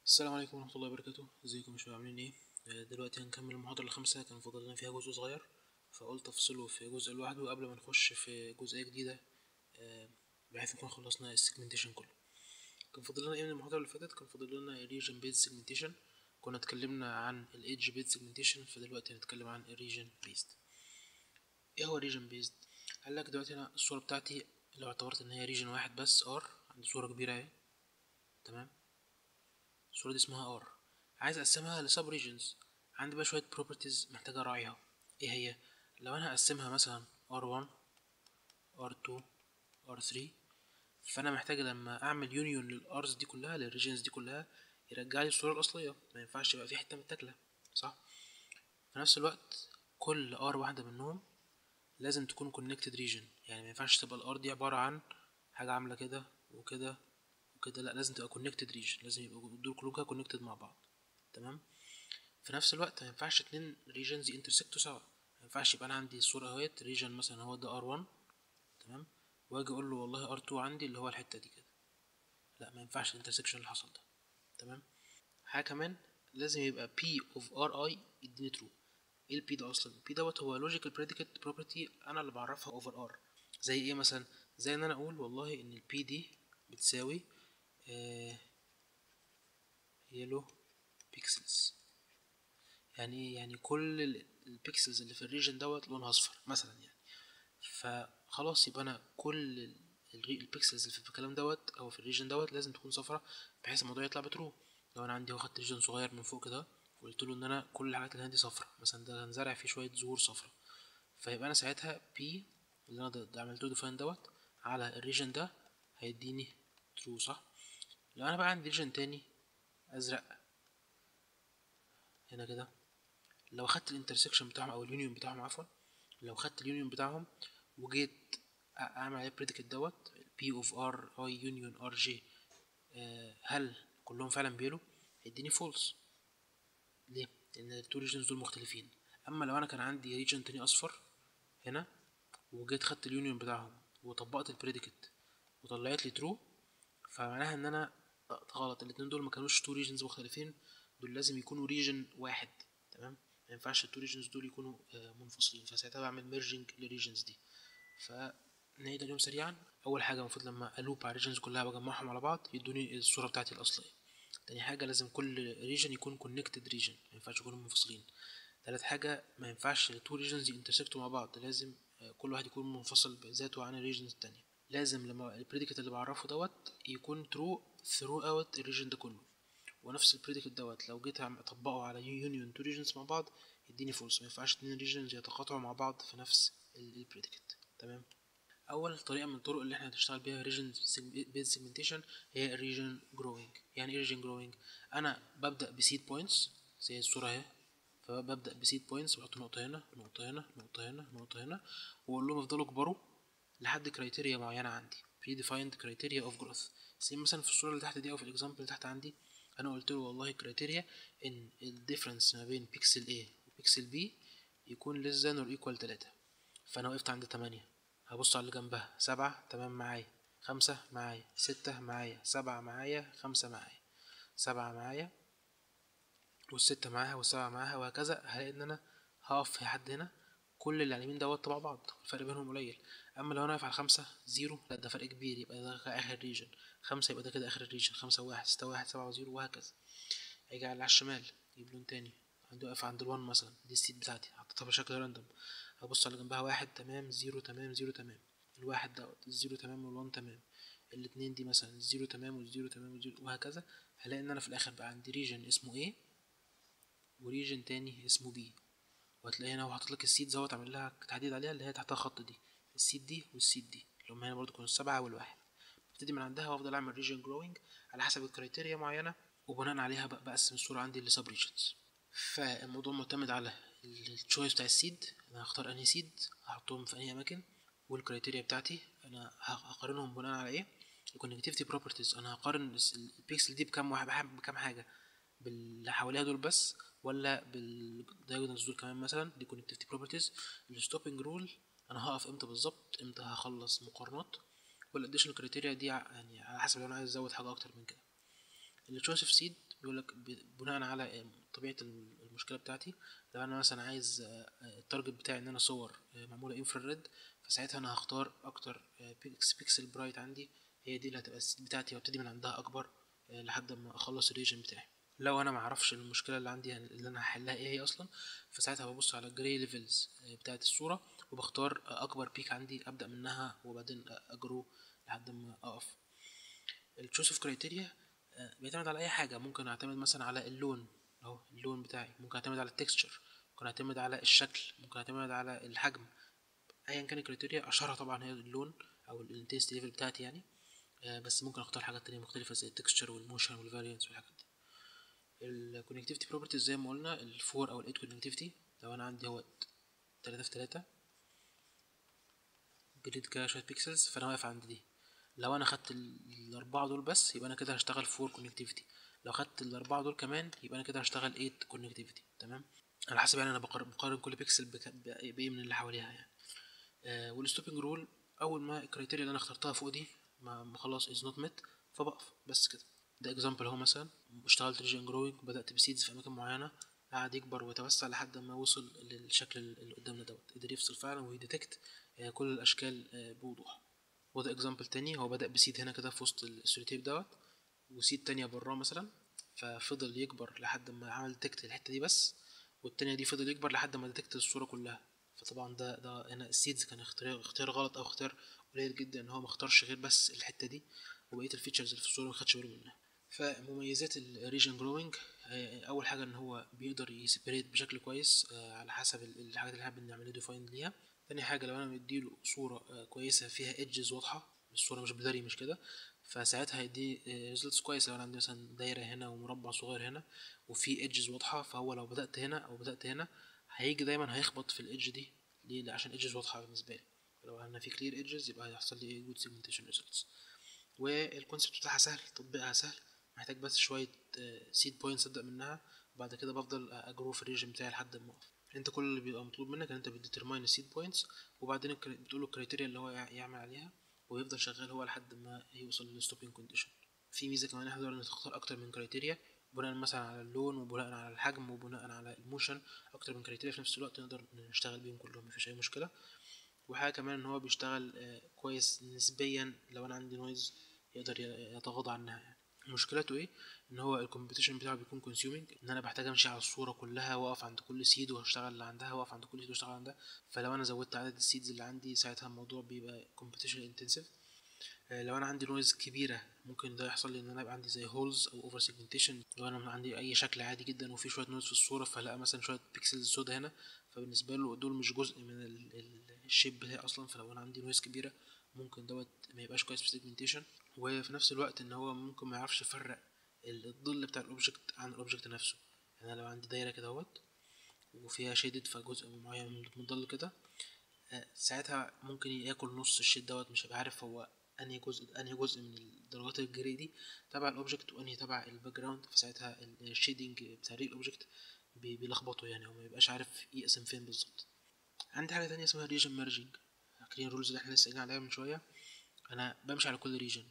السلام عليكم ورحمة الله وبركاته ازيكم يا شباب عاملين ايه آه، دلوقتي هنكمل المحاضرة الخامسة كان فاضل لنا فيها جزء صغير فقلت افصله في جزء لوحده قبل ما نخش في جزئية جديدة آه، بحيث نكون خلصنا السيجمنتيشن كله كان فاضل لنا ايه من المحاضرة اللي فاتت كان فاضل لنا الريجن بيز سيجمنتيشن كنا اتكلمنا عن الايدج بيز سيجمنتيشن فدلوقتي هنتكلم عن الريجن بيزد ايه هو الريجن بيزد قال لك دلوقتي انا الصورة بتاعتي لو اعتبرت ان هي ريجن واحد بس ار عندي صورة كبيرة اهي تمام الصورة دي اسمها ار عايز اقسمها لسب ريجنز عندي بقى شوية بروبرتيز محتاج اراعيها ايه هي لو انا هقسمها مثلا R1 R2 R3 فانا محتاج لما اعمل يونيون للارز دي كلها للريجنز دي كلها يرجع لي الصورة الاصلية ما ينفعش يبقى في حتة متاكلة صح في نفس الوقت كل ار واحدة منهم لازم تكون connected region يعني ما ينفعش تبقى الار دي عبارة عن حاجة عاملة كده وكده وكده لا لازم تبقى connected region لازم يبقوا دول كلهم كده connected مع بعض تمام في نفس الوقت ما ينفعش اتنين regions ينترسكتوا سوا ما ينفعش يبقى انا عندي الصورة اهوت region مثلا هو ده R1 تمام واجي اقول له والله R2 عندي اللي هو الحتة دي كده لا ما ينفعش الانترسكشن اللي حصل ده تمام حاجة كمان لازم يبقى P of Ri يديني true ايه ال P ده اصلا ال P دوت هو logical predicate property انا اللي بعرفها over R زي ايه مثلا زي ان انا اقول والله ان ال P دي بتساوي آه يلو بيكسلز يعني ايه يعني كل ال- البيكسلز اللي في الريجن دوت لونها اصفر مثلا يعني فخلاص يبقى انا كل ال- الري- البيكسلز اللي في الكلام دوت او في الريجن دوت لازم تكون صفرا بحيث الموضوع يطلع بترو لو انا عندي واخدت ريجن صغير من فوق كده وقلت له ان انا كل الحاجات اللي عندي صفرا مثلا ده كان زرع فيه شويه زهور صفرا فيبقى انا ساعتها بي اللي انا ده- ده عملته ديفاين دوت على الريجن ده هيديني ترو صح لو انا بقى عندي ريجن تاني ازرق هنا كده لو خدت الانترسكشن بتاعهم او اليونيون بتاعهم عفوا لو خدت اليونيون بتاعهم وجيت أ- اعمل عليه بريديكت دوت بي اوف ار اي يونيون ار جي هل كلهم فعلا بيلو هيديني فولس ليه لان التو ريجنز دول مختلفين اما لو انا كان عندي ريجن تاني اصفر هنا وجيت خدت اليونيون بتاعهم وطبقت البريديكت وطلعت لي ترو فمعناها ان انا طلعت غلط الاتنين دول ما كانوش تو ريجنز مختلفين دول لازم يكونوا ريجن واحد تمام ما ينفعش التو ريجنز دول يكونوا آه، منفصلين فساعتها بعمل ميرجنج للريجنز دي فنعيد اليوم سريعا اول حاجه المفروض لما الوب على الريجنز كلها بجمعهم على بعض يدوني الصوره بتاعتي الاصليه تاني حاجه لازم كل ريجن يكون كونكتد ريجن ما ينفعش يكونوا منفصلين تالت حاجه ما ينفعش التو ريجنز ينترسكتوا مع بعض لازم آه، كل واحد يكون منفصل بذاته عن الريجنز التانية لازم لما البريديكت اللي بعرفه دوت يكون ترو ثرو اوت الريجن ده كله ونفس البريديكت دوت لو جيت أعمل- اطبقه على يونيون تو ريجنز مع بعض يديني فولس ما ينفعش اتنين ريجنز يتقاطعوا مع بعض في نفس البريديكت تمام اول طريقه من الطرق اللي احنا هنشتغل بيها ريجن بيز سيجمنتيشن هي الريجن جروينج يعني ايه ريجن جروينج انا ببدا بسيد بوينتس زي الصوره اهي فببدا بسيد بوينتس بحط نقطه هنا نقطه هنا نقطه هنا نقطه هنا واقول لهم افضلوا كبروا لحد كرايتيريا معينه عندي predefined criteria of growth زي مثلا في الصوره اللي تحت دي او في الاكزامبل اللي تحت عندي انا قلت له والله كرايتيريا ان الديفرنس ما بين بيكسل A وبيكسل B يكون less than or equal 3 فانا وقفت عند 8 هبص على اللي جنبها سبعة تمام معايا خمسة معايا ستة معايا سبعة معايا خمسة معايا سبعة معايا والستة معاها والسبعة معاها وهكذا هلاقي ان انا هقف في حد هنا كل اللي على اليمين دوت تبع بعض الفرق بينهم قليل اما لو انا واقف على خمسة زيرو لا ده فرق كبير يبقى ده اخر ريجن خمسة يبقى ده كده اخر الريجن خمسة واحد ستة واحد سبعة وزيرو وهكذا هيجي على الشمال يجيب لون تاني عندي واقف عند الوان مثلا دي السيت بتاعتي حطيتها بشكل راندوم هبص على جنبها واحد تمام زيرو تمام زيرو تمام الواحد دوت الزيرو تمام والوان تمام الاتنين دي مثلا الزيرو تمام والزيرو تمام والزيرو وهكذا هلاقي ان انا في الاخر بقى عندي ريجن اسمه A وريجن تاني اسمه B وهتلاقي هنا هو حاطط لك السيد زوت عامل لها تحديد عليها اللي هي تحتها خط دي السيد دي والسيد دي اللي هم هنا برضو كانوا السبعة والواحد ببتدي من عندها وافضل اعمل ريجن جروينج على حسب الكرايتيريا معينة وبناء عليها بق- بقسم الصورة عندي لسب ريجنز فالموضوع معتمد على التشويس بتاع السيد انا هختار انهي سيد هحطهم في انهي اماكن والكرايتيريا بتاعتي انا ه- هقارنهم بناء على ايه الكونكتيفيتي بروبرتيز انا هقارن الس- البيكسل دي بكام واحد بحب بكام حاجه باللي حواليها دول بس ولا بالدايجونالز دول كمان مثلا دي كونكتيفيتي بروبرتيز الستوبنج رول انا هقف امتى بالظبط امتى هخلص مقارنات والاديشنال كريتيريا دي ع- يعني على حسب لو انا عايز ازود حاجه اكتر من كده التشويس اوف سيد يقول لك بناء على طبيعه المشكله بتاعتي لو انا مثلا عايز التارجت بتاعي ان انا صور معموله انفراريد فساعتها انا هختار اكتر بيكسل برايت عندي هي دي اللي هتبقى السيت بتاعتي وابتدي من عندها اكبر لحد ما اخلص الريجن بتاعي لو انا معرفش المشكله اللي عندي اللي انا هحلها ايه هي اصلا فساعتها ببص على الجري ليفلز بتاعت الصوره وبختار اكبر بيك عندي ابدا منها وبعدين اجرو لحد ما اقف التشويس اوف كرايتيريا بيعتمد على اي حاجه ممكن اعتمد مثلا على اللون اهو اللون بتاعي ممكن اعتمد على التكستشر ممكن اعتمد على الشكل ممكن اعتمد على الحجم ايا كان الكريتيريا اشهرها طبعا هي اللون او الانتنسيتي ليفل بتاعتي يعني بس ممكن اختار حاجات تانية مختلفة زي التكستشر والموشن والفاريانس والحاجات دي الكونكتيفيتي بروبرتيز زي ما قلنا الفور او الايت كونكتيفيتي لو انا عندي هو تلاتة في تلاتة جريد كده شوية بيكسلز فانا واقف عند دي لو انا خدت الاربعة دول بس يبقى انا كده هشتغل فور كونكتيفيتي لو خدت الاربعة دول كمان يبقى انا كده هشتغل ايت كونكتيفيتي تمام على حسب يعني انا بقارن كل بيكسل بايه من اللي حواليها يعني آه والستوبنج رول اول ما الكريتيريا اللي انا اخترتها فوق دي ما خلاص از نوت ميت فبقف بس كده ده اكزامبل اهو مثلا اشتغلت ريجن جروينج بدات بسيدز في اماكن معينه قعد يكبر ويتوسع لحد ما وصل للشكل اللي قدامنا دوت قدر يفصل فعلا ويديتكت آه كل الاشكال آه بوضوح وده اكزامبل تاني هو بدا بسيد هنا كده في وسط السوليتيب دوت وسيد تانية براه مثلا ففضل يكبر لحد ما عمل ديتكت الحته دي بس والتانية دي فضل يكبر لحد ما ديتكت الصوره كلها فطبعا ده ده هنا السيدز كان اختيار اختيار غلط او اختيار قليل جدا ان هو ما اختارش غير بس الحته دي وبقيه الفيتشرز اللي في الصوره ما خدش باله منها فمميزات الريجن جروينج اول حاجه ان هو بيقدر يسيبريت بشكل كويس على حسب الحاجات اللي احنا بنعملها ديفاين ليها تاني حاجه لو انا مديله صوره كويسه فيها ايدجز واضحه الصوره مش بلاري مش كده فساعتها هيدي ريزلتس كويسه لو انا عندي مثلا دايره هنا ومربع صغير هنا وفي ايدجز واضحه فهو لو بدات هنا او بدات هنا هيجي دايما هيخبط في الايدج دي ليه عشان ايدجز واضحه بالنسبه لي لو انا في كلير ايدجز يبقى هيحصل لي جود سيجمنتيشن ريزلتس والكونسيبت بتاعها سهل تطبيقها سهل محتاج بس شويه سيد بوينتس ابدا منها وبعد كده بفضل اجرو في الريجن بتاعي لحد ما اقف انت كل اللي بيبقى مطلوب منك ان انت بتديترماين السيد بوينتس وبعدين بتقول له الكريتيريا اللي هو يعمل عليها ويفضل شغال هو لحد ما يوصل للستوبينج كونديشن في ميزه كمان احنا نقدر تختار اكتر من كريتيريا بناء مثلا على اللون وبناء على الحجم وبناء على الموشن اكتر من كريتيريا في نفس الوقت نقدر نشتغل بيهم كلهم مفيش اي مشكله وحاجه كمان ان هو بيشتغل كويس نسبيا لو انا عندي نويز يقدر يتغاضى عنها يعني مشكلته ايه ان هو الكومبيتيشن بتاعه بيكون كونسيومينج ان انا بحتاج امشي على الصوره كلها واقف عند كل سيد واشتغل اللي عندها واقف عند كل سيد واشتغل عندها فلو انا زودت عدد السيدز اللي عندي ساعتها الموضوع بيبقى كومبيتيشن انتنسيف لو انا عندي نويز كبيره ممكن ده يحصل لي ان انا يبقى عندي زي هولز او اوفر سيجمنتيشن لو انا عندي اي شكل عادي جدا وفي شويه نويز في الصوره فلاقى مثلا شويه بيكسلز سودا هنا فبالنسبه له دول مش جزء من الشيب بتاعي اصلا فلو انا عندي نويز كبيره ممكن دوت ما يبقاش كويس في السيجمنتيشن وفي نفس الوقت ان هو ممكن ما يعرفش يفرق الظل بتاع الاوبجكت عن الاوبجكت نفسه يعني انا لو عندي دايره كده اهوت وفيها شيدد فجزء معين من الظل كده ساعتها ممكن ياكل نص الشيد دوت مش هيبقى عارف هو انهي جزء انهي جزء من درجات الجري دي تبع الاوبجكت وانهي تبع الباك جراوند فساعتها الشيدنج بتاع الاوبجكت بيلخبطه يعني هو ما يبقاش عارف يقسم فين بالظبط عندي حاجه تانية اسمها ريجن ميرجنج فاكرين الرولز اللي احنا لسه قايلين عليها من شويه انا بمشي على كل ريجن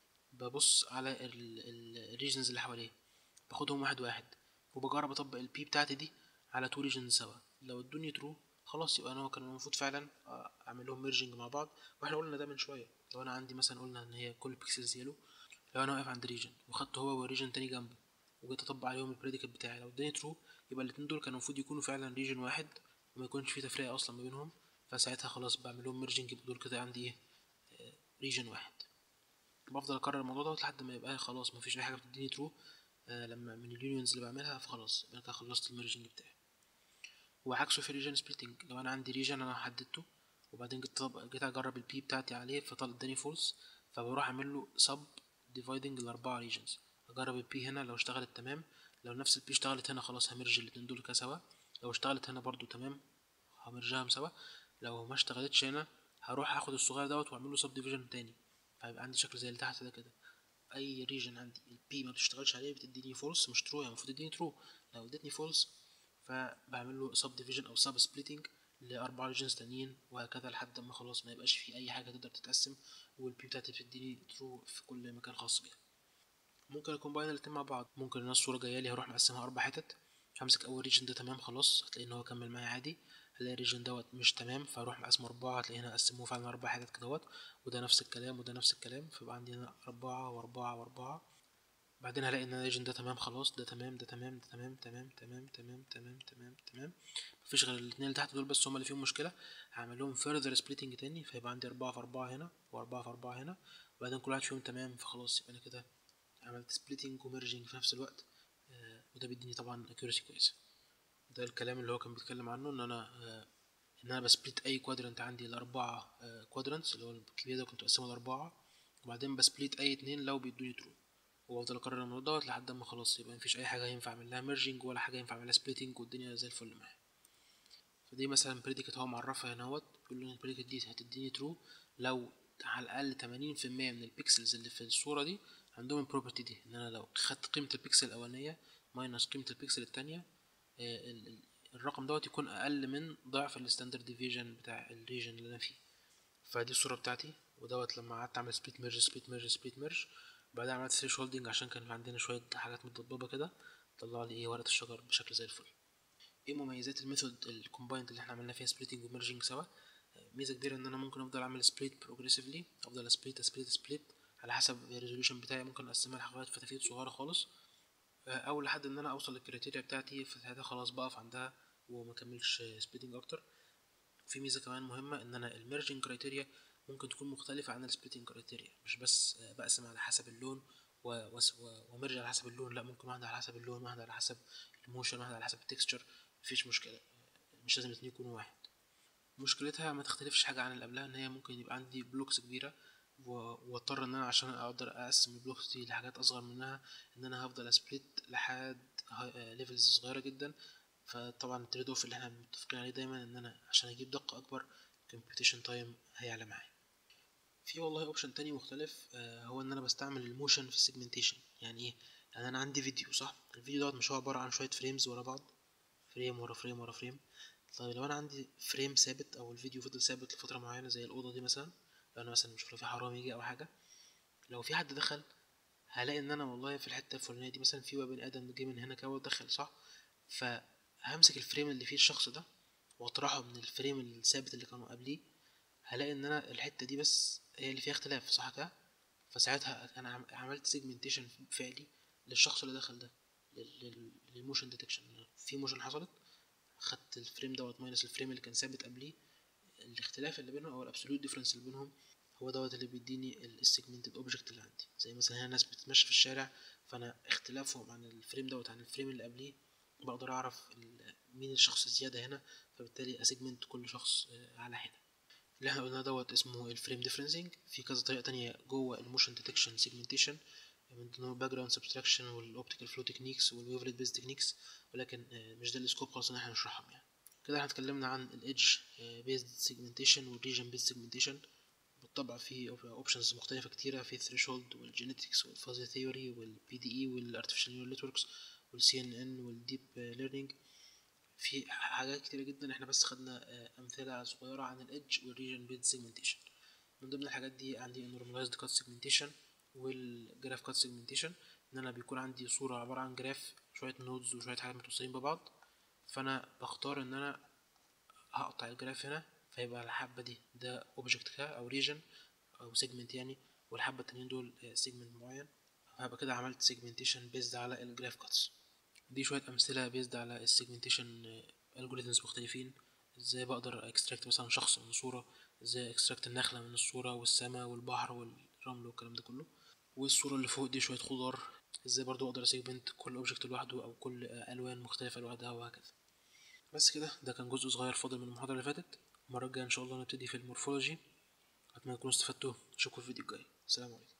ببص على الريجنز اللي حواليه باخدهم واحد واحد وبجرب اطبق البي بتاعتي دي على تو ريجنز سوا لو ادوني ترو خلاص يبقى انا كان المفروض فعلا اعمل لهم ميرجنج مع بعض واحنا قلنا ده من شويه لو انا عندي مثلا قلنا ان هي كل بيكسلز يلو لو انا واقف عند ريجن وخدت هو وريجن تاني جنبه وجيت اطبق عليهم البريديكت بتاعي لو اداني ترو يبقى الاتنين دول كانوا المفروض يكونوا فعلا ريجن واحد وما يكونش في تفرقه اصلا ما بينهم فساعتها خلاص بعمل لهم ميرجنج يبقى دول كده عندي ايه ريجن واحد بفضل اكرر الموضوع ده لحد ما يبقى خلاص مفيش اي حاجه بتديني ترو آه لما من اليونيونز اللي بعملها فخلاص يبقى كده خلصت الميرجنج بتاعي وعكسه في الريجن سبليتنج لو انا عندي ريجن انا حددته وبعدين جيت جيت اجرب البي بتاعتي عليه فطلع اداني فولس فبروح اعمل له سب ديفايدنج الاربعه ريجنز اجرب البي هنا لو اشتغلت تمام لو نفس البي اشتغلت هنا خلاص همرج الاتنين دول كده سوا لو اشتغلت هنا برضو تمام همرجهم سوا لو ما اشتغلتش هنا هروح اخد الصغير دوت واعمل له سب ديفيجن تاني فيبقى عندي شكل زي اللي تحت ده كده اي ريجن عندي البي ما بتشتغلش عليه بتديني فولس مش ترو يعني المفروض تديني ترو لو ادتني فولس فبعمل له سب ديفيجن او سب سبليتنج لاربع ريجنز تانيين وهكذا لحد ما خلاص ما يبقاش في اي حاجه تقدر تتقسم والبي بتاعتي بتديني ترو في كل مكان خاص بيها ممكن اكومباين الاتنين مع بعض ممكن ان الصوره جايه لي هروح مقسمها اربع حتت همسك اول ريجن ده تمام خلاص هتلاقي ان هو كمل معايا عادي هلاقي الريجن دوت مش تمام فاروح مقسمه اربعه هتلاقي هنا قسموه فعلا اربع حتت كدهوت وده نفس الكلام وده نفس الكلام فيبقى عندي هنا اربعه واربعه واربعه بعدين هلاقي ان الريجن ده تمام خلاص ده تمام ده تمام ده تمام تمام تمام تمام تمام تمام تمام مفيش غير الاتنين اللي تحت دول بس هما اللي فيهم مشكله هعمل لهم further splitting تاني فيبقى عندي اربعه في اربعه هنا واربعه في اربعه هنا وبعدين كل واحد فيهم تمام فخلاص يبقى انا كده عملت سبليتنج وميرجنج في نفس الوقت آه وده بيديني طبعا اكيورسي كويسه ده الكلام اللي هو كان بيتكلم عنه ان انا آه ان انا بسبليت اي كوادرنت عندي لاربعه آه كوادرنتس اللي هو الكبير ده كنت بقسمه لاربعه وبعدين بسبليت اي اتنين لو بيدوني ترو وافضل اكرر الموضوع دوت لحد ما خلاص يبقى مفيش اي حاجه ينفع اعمل لها ميرجنج ولا حاجه ينفع اعمل لها سبليتنج والدنيا زي الفل معايا فدي مثلا بريديكت هو معرفها هنا اهوت بيقول لي البريديكت دي هتديني ترو لو على الاقل تمانين في المية من البيكسلز اللي في الصورة دي عندهم البروبرتي دي ان انا لو خدت قيمة البيكسل الاولانية ماينس قيمة البيكسل التانية الرقم دوت يكون اقل من ضعف الستاندرد ديفيجن بتاع الريجن اللي انا فيه فدي الصورة بتاعتي ودوت لما قعدت اعمل سبليت ميرج سبليت ميرج سبليت ميرج بعدها عملت ثريش هولدنج عشان كان عندنا شوية حاجات متضببة كده طلع لي ايه ورقة الشجر بشكل زي الفل ايه مميزات الميثود الكومبايند اللي احنا عملنا فيها سبليتنج وميرجنج سوا ميزه كبيره ان انا ممكن افضل اعمل سبليت بروجريسيفلي افضل سبليت سبليت سبليت على حسب الريزوليوشن بتاعي ممكن اقسمها لحاجات فتافيت صغيره خالص او لحد ان انا اوصل للكريتيريا بتاعتي فساعتها خلاص بقف عندها وما اكملش سبليتنج اكتر في ميزه كمان مهمه ان انا الميرجنج كرايتيريا ممكن تكون مختلفه عن السبليتنج كرايتيريا مش بس بقسم على حسب اللون ومرجع على حسب اللون لا ممكن واحده على حسب اللون واحده على حسب الموشن واحده على حسب التكستشر مفيش مشكله مش لازم الاتنين يكونوا واحد مشكلتها ما تختلفش حاجة عن اللي قبلها ان هي ممكن يبقى عندي بلوكس كبيرة واضطر ان انا عشان اقدر اقسم البلوكس دي لحاجات اصغر منها ان انا هفضل اسبليت لحد ليفلز صغيرة جدا فطبعا التريد اوف اللي احنا متفقين عليه دايما ان انا عشان اجيب دقة اكبر كومبيوتيشن تايم هيعلى معايا في والله اوبشن تاني مختلف هو ان انا بستعمل الموشن في السيجمنتيشن يعني ايه يعني انا عندي فيديو صح الفيديو دوت مش هو عبارة عن شوية فريمز ورا بعض فريم ورا فريم ورا فريم طيب لو انا عندي فريم ثابت او الفيديو فضل ثابت لفتره معينه زي الاوضه دي مثلا لو انا مثلا مش لو في حرامي يجي او حاجه لو في حد دخل هلاقي ان انا والله في الحته الفلانيه دي مثلا في بني ادم جه من هنا كده ودخل صح فهمسك الفريم اللي فيه الشخص ده واطرحه من الفريم الثابت اللي كانوا قبليه هلاقي ان انا الحته دي بس هي اللي فيها اختلاف صح كده فساعتها انا عملت سيجمنتيشن فعلي للشخص اللي دخل ده للموشن ديتكشن في موشن حصلت خدت الفريم دوت ماينس الفريم اللي كان ثابت قبليه الاختلاف اللي بينهم او الابسولوت ديفرنس اللي بينهم هو دوت اللي بيديني السيجمنتد اوبجكت اللي عندي زي مثلا هنا ناس بتتمشى في الشارع فانا اختلافهم عن الفريم دوت عن الفريم اللي قبليه بقدر اعرف مين الشخص الزياده هنا فبالتالي اسيجمنت كل شخص على حده اللي احنا قلنا دوت اسمه الفريم ديفرنسنج في كذا طريقه تانية جوه الموشن ديتكشن سيجمنتيشن من ضمن الباك جراوند سبستراكشن والاوبتيكال فلو تكنيكس والويفلت بيز تكنيكس ولكن مش ده السكوب خالص ان احنا نشرحهم يعني كده احنا اتكلمنا عن الايدج بيزد سيجمنتيشن والريجن بيزد سيجمنتيشن بالطبع في اوبشنز مختلفه كتيره في الثريشولد والجينيتكس والفازي ثيوري والبي دي اي والارتفيشال نيورال نتوركس والسي ان ان والديب ليرنينج في حاجات كتيرة جدا احنا بس خدنا امثله صغيره عن الايدج والريجن بيزد سيجمنتيشن من ضمن الحاجات دي عندي النورماليزد كات سيجمنتيشن والجراف كات سيجمنتيشن ان انا بيكون عندي صوره عباره عن جراف شويه نودز وشويه حاجات متوصلين ببعض فانا بختار ان انا هقطع الجراف هنا فيبقى الحبه دي ده اوبجكت او ريجن او سيجمنت يعني والحبه التانيين دول سيجمنت معين هبقى كده عملت سيجمنتيشن بيزد على الجراف كاتس دي شويه امثله بيزد على السيجمنتيشن الجوريزمز مختلفين ازاي بقدر اكستراكت مثلا شخص من صوره ازاي اكستراكت النخله من الصوره والسماء والبحر والرمل والكلام ده كله والصوره اللي فوق دي شويه خضار ازاي برضو اقدر اسيجمنت كل اوبجكت لوحده او كل الوان مختلفه لوحدها وهكذا بس كده ده كان جزء صغير فاضل من المحاضره اللي فاتت المره الجايه ان شاء الله نبتدي في المورفولوجي اتمنى تكونوا استفدتوا اشوفكم في الفيديو الجاي السلام عليكم